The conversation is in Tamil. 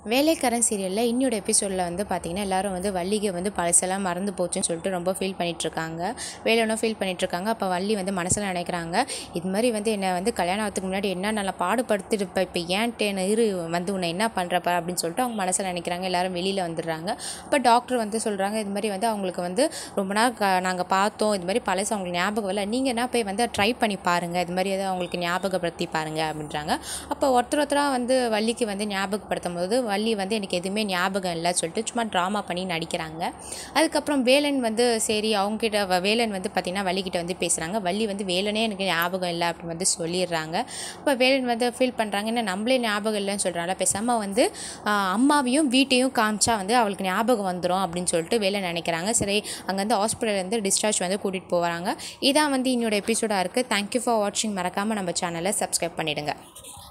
வேலைக்காரன் சீரியலில் இன்னொரு எபிசோடில் வந்து பார்த்திங்கன்னா எல்லாரும் வந்து வள்ளிக்கு வந்து பழசெல்லாம் மறந்து போச்சுன்னு சொல்லிட்டு ரொம்ப ஃபீல் பண்ணிகிட்ருக்காங்க வேலைனும் ஃபீல் பண்ணிகிட்ருக்காங்க அப்போ வள்ளி வந்து மனசில் நினைக்கிறாங்க இது மாதிரி வந்து என்னை வந்து கல்யாணம் ஆகிறதுக்கு முன்னாடி என்ன நல்லா பாடுபடுத்திட்டு இப்போ இப்போ ஏன்ட்டு என்ன இரு வந்து உன்னை என்ன பண்ணுறப்ப அப்படின்னு சொல்லிட்டு அவங்க மனசில் நினைக்கிறாங்க எல்லாரும் வெளியில் வந்துடுறாங்க அப்போ டாக்டர் வந்து சொல்கிறாங்க இது மாதிரி வந்து அவங்களுக்கு வந்து ரொம்ப நாள் க நாங்கள் பார்த்தோம் இது மாதிரி பழசு அவங்களுக்கு ஞாபகம் இல்லை நீங்கள் என்ன போய் வந்து ட்ரை பண்ணி பாருங்கள் இது மாதிரி எதாவது அவங்களுக்கு ஞாபகப்படுத்தி பாருங்கள் அப்படின்றாங்க அப்போ ஒருத்தர் ஒருத்தராக வந்து வள்ளிக்கு வந்து ஞாபகப்படுத்தும் போது வள்ளி வந்து எனக்கு எதுவுமே ஞாபகம் இல்லை சொல்லிட்டு சும்மா ட்ராமா பண்ணி நடிக்கிறாங்க அதுக்கப்புறம் வேலன் வந்து சரி அவங்ககிட்ட வ- வேலன் வந்து பார்த்திங்கன்னா வள்ளிக்கிட்ட வந்து பேசுகிறாங்க வள்ளி வந்து வேலனே எனக்கு ஞாபகம் இல்லை அப்படின்னு வந்து சொல்லிடுறாங்க அப்போ வேலன் வந்து ஃபீல் பண்ணுறாங்க என்ன நம்மளே ஞாபகம் இல்லைன்னு சொல்கிறாங்க பேசாமல் வந்து ஆஹ், அம்மாவையும் வீட்டையும் காமிச்சா வந்து அவளுக்கு ஞாபகம் வந்துடும் அப்படின்னு சொல்லிட்டு வேலன் நினைக்கிறாங்க சரி அங்கேருந்து ஹாஸ்பிட்டல்லேருந்து டிஸ்சார்ஜ் வந்து கூட்டிகிட்டு போகிறாங்க இதான் வந்து இன்னொரு எபிசோடாக இருக்குது தேங்க்யூ ஃபார் வாட்சிங் மறக்காமல் நம்ம சேனலை சப்ஸ்கிரைப் பண்ணிவிடுங்க